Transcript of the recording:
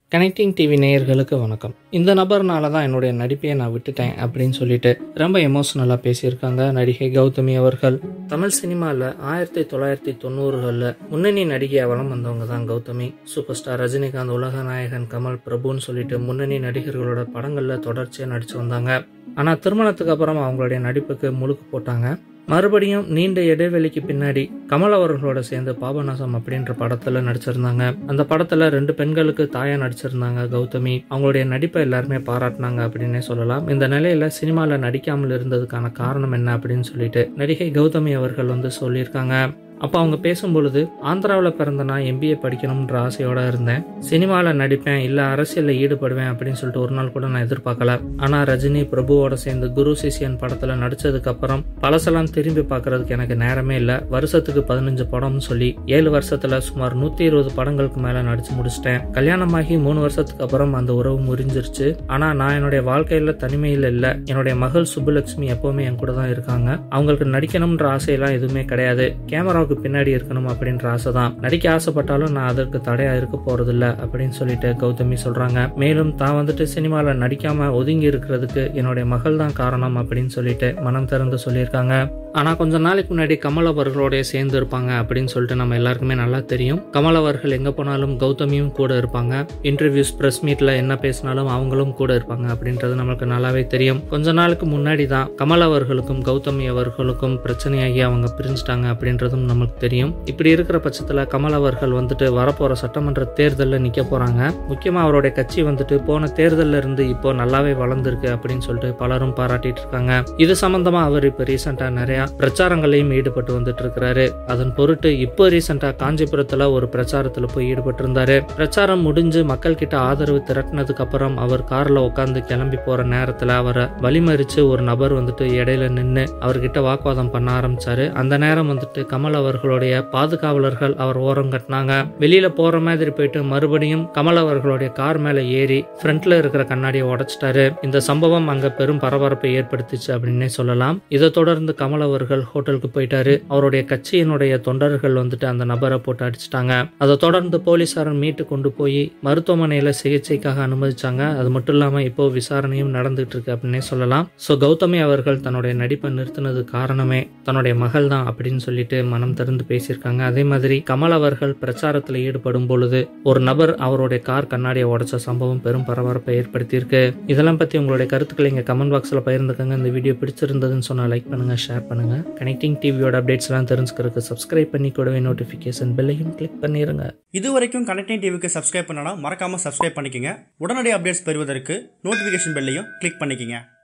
connecting TV நேயர்களுக்கு வணக்கம் இந்த நபர்னால தான் என்னுடைய நடிப்பையை நான் விட்டுட்டேன் அப்படின்னு சொல்லிட்டு ரொம்ப எமோஷனலாக பேசியிருக்காங்க நடிகை கௌதமி அவர்கள் தமிழ் சினிமாவில் ஆயிரத்தி தொள்ளாயிரத்தி தொண்ணூறுகளில் முன்னணி நடிகையாக வளம் வந்தவங்க தான் கௌதமி சூப்பர் ஸ்டார் ரஜினிகாந்த் உலக நாயகன் கமல் பிரபுன்னு சொல்லிட்டு முன்னணி நடிகர்களோட படங்களில் தொடர்ச்சியாக நடிச்சு வந்தாங்க ஆனால் திருமணத்துக்கு அப்புறம் அவங்களுடைய நடிப்புக்கு முழுக்கு போட்டாங்க மறுபடியும் நீண்ட இடைவெளிக்கு பின்னாடி கமல் அவர்களோட சேர்ந்து பாபநாசம் அப்படின்ற படத்துல நடிச்சிருந்தாங்க அந்த படத்துல ரெண்டு பெண்களுக்கு தாயா நடிச்சிருந்தாங்க கௌதமி அவங்களுடைய நடிப்பை எல்லாருமே பாராட்டினாங்க அப்படின்னே சொல்லலாம் இந்த நிலையில சினிமால நடிக்காமல் இருந்ததுக்கான காரணம் என்ன அப்படின்னு சொல்லிட்டு நடிகை கௌதமி அவர்கள் வந்து சொல்லியிருக்காங்க அப்போ அவங்க பேசும்பொழுது ஆந்திராவில் பிறந்த நான் எம்பிஏ படிக்கணும்ன்ற ஆசையோட இருந்தேன் சினிமாவில் நடிப்பேன் இல்லை அரசியலில் ஈடுபடுவேன் அப்படின்னு சொல்லிட்டு ஒரு நாள் கூட நான் எதிர்பார்க்கல ஆனால் ரஜினி பிரபுவோட சேர்ந்து குரு சிஷியன் படத்தில் நடிச்சதுக்கு அப்புறம் பழசெல்லாம் திரும்பி பார்க்கறதுக்கு எனக்கு நேரமே இல்லை வருஷத்துக்கு பதினஞ்சு படம்னு சொல்லி ஏழு வருஷத்துல சுமார் நூற்றி இருபது படங்களுக்கு மேலே நடிச்சு முடிச்சிட்டேன் கல்யாணமாகி மூணு வருஷத்துக்கு அப்புறம் அந்த உறவு முறிஞ்சிருச்சு ஆனால் நான் என்னுடைய வாழ்க்கையில் தனிமையில் இல்லை என்னுடைய மகள் சுப்புலட்சுமி எப்பவுமே என் கூட தான் இருக்காங்க அவங்களுக்கு நடிக்கணும்ன்ற ஆசையெல்லாம் எதுவுமே கிடையாது கேமரா சினிமாவுக்கு பின்னாடி இருக்கணும் அப்படின்ற ஆசை தான் நடிக்க ஆசைப்பட்டாலும் நான் அதற்கு தடையா இருக்க போறதில்ல அப்படின்னு சொல்லிட்டு கௌதமி சொல்றாங்க மேலும் தான் வந்துட்டு சினிமால நடிக்காம ஒதுங்கி இருக்கிறதுக்கு என்னுடைய மகள் தான் காரணம் அப்படின்னு சொல்லிட்டு மனம் திறந்து சொல்லியிருக்காங்க ஆனா கொஞ்ச நாளைக்கு முன்னாடி கமல் அவர்களோடய சேர்ந்து இருப்பாங்க அப்படின்னு சொல்லிட்டு நம்ம எல்லாருக்குமே நல்லா தெரியும் கமல் அவர்கள் எங்க போனாலும் கௌதமியும் கூட இருப்பாங்க இன்டர்வியூஸ் பிரஸ் மீட்ல என்ன பேசினாலும் அவங்களும் கூட இருப்பாங்க அப்படின்றது நம்மளுக்கு நல்லாவே தெரியும் கொஞ்ச நாளுக்கு முன்னாடி தான் கமல் அவர்களுக்கும் கௌதமி அவர்களுக்கும் பிரச்சனையாகி அவங்க பிரிஞ்சுட்டாங்க அப்படின்றதும் நமக்கு தெரியும் இப்படி இருக்கிற பட்சத்தில் கமல் அவர்கள் வந்துட்டு வரப்போற சட்டமன்ற தேர்தலில் நிற்க போறாங்க முக்கியமாக அவருடைய கட்சி வந்துட்டு போன தேர்தலில் இருந்து இப்போ நல்லாவே வளர்ந்துருக்கு அப்படின்னு சொல்லிட்டு பலரும் பாராட்டிட்டு இருக்காங்க இது சம்பந்தமா அவர் இப்போ ரீசெண்டாக நிறைய பிரச்சாரங்களையும் ஈடுபட்டு வந்துட்டு இருக்கிறாரு அதன் பொருட்டு இப்போ ரீசெண்டாக காஞ்சிபுரத்தில் ஒரு பிரச்சாரத்தில் போய் ஈடுபட்டு இருந்தாரு பிரச்சாரம் முடிஞ்சு மக்கள் கிட்ட ஆதரவு திரட்டினதுக்கு அப்புறம் அவர் கார்ல உட்காந்து கிளம்பி போற நேரத்தில் அவரை வழிமறிச்சு ஒரு நபர் வந்துட்டு இடையில நின்று அவர்கிட்ட வாக்குவாதம் பண்ண ஆரம்பிச்சாரு அந்த நேரம் வந்துட்டு கமல் அவர்களுடைய பாதுகாவலர்கள் அவர் ஓரம் கட்டினாங்க வெளியில போற மாதிரி போயிட்டு மறுபடியும் கமல் அவர்களுடைய கார் மேல ஏறி ஃப்ரண்ட்ல இருக்கிற கண்ணாடியை உடைச்சிட்டாரு இந்த சம்பவம் அங்க பெரும் பரபரப்பை ஏற்படுத்திச்சு அப்படின்னே சொல்லலாம் இதை தொடர்ந்து கமல் அவர்கள் ஹோட்டலுக்கு போயிட்டாரு அவருடைய கட்சியினுடைய தொண்டர்கள் வந்துட்டு அந்த நபரை போட்டு அடிச்சிட்டாங்க அதை தொடர்ந்து போலீசார் மீட்டு கொண்டு போய் மருத்துவமனையில சிகிச்சைக்காக அனுமதிச்சாங்க அது மட்டும் இல்லாம இப்போ விசாரணையும் நடந்துட்டு இருக்கு அப்படின்னே சொல்லலாம் ஸோ கௌதமி அவர்கள் தன்னுடைய நடிப்பை நிறுத்தினது காரணமே தன்னுடைய மகள் தான் அப்படின்னு சொல்லிட்டு மனம் திறந்து பேசியிருக்காங்க அதே மாதிரி கமல் அவர்கள் பிரச்சாரத்தில் ஈடுபடும் பொழுது ஒரு நபர் அவருடைய கார் கண்ணாடியை உடைச்ச சம்பவம் பெரும் பரபரப்பை ஏற்படுத்தியிருக்கு இதெல்லாம் பத்தி உங்களுடைய கருத்துக்களை இங்க கமெண்ட் பாக்ஸ்ல பகிர்ந்துக்கங்க இந்த வீடியோ பிடிச்சிருந்ததுன்னு சொன்னா லைக் பண்ணுங்க ஷேர் பண்ணுங்க கனெக்டிங் டிவியோட அப்டேட்ஸ் எல்லாம் தெரிஞ்சுக்கிறதுக்கு சப்ஸ்கிரைப் பண்ணி கூடவே நோட்டிஃபிகேஷன் பெல்லையும் கிளிக் பண்ணிருங்க இது வரைக்கும் கனெக்டிங் டிவிக்கு சப்ஸ்கிரைப் பண்ணனா மறக்காம சப்ஸ்கிரைப் பண்ணிக்கங்க உடனடி அப்டேட்ஸ் பெறுவதற்கு நோட்டிஃபிகேஷன் பெல்லையும் கிளிக் பண்ணிக்கங்க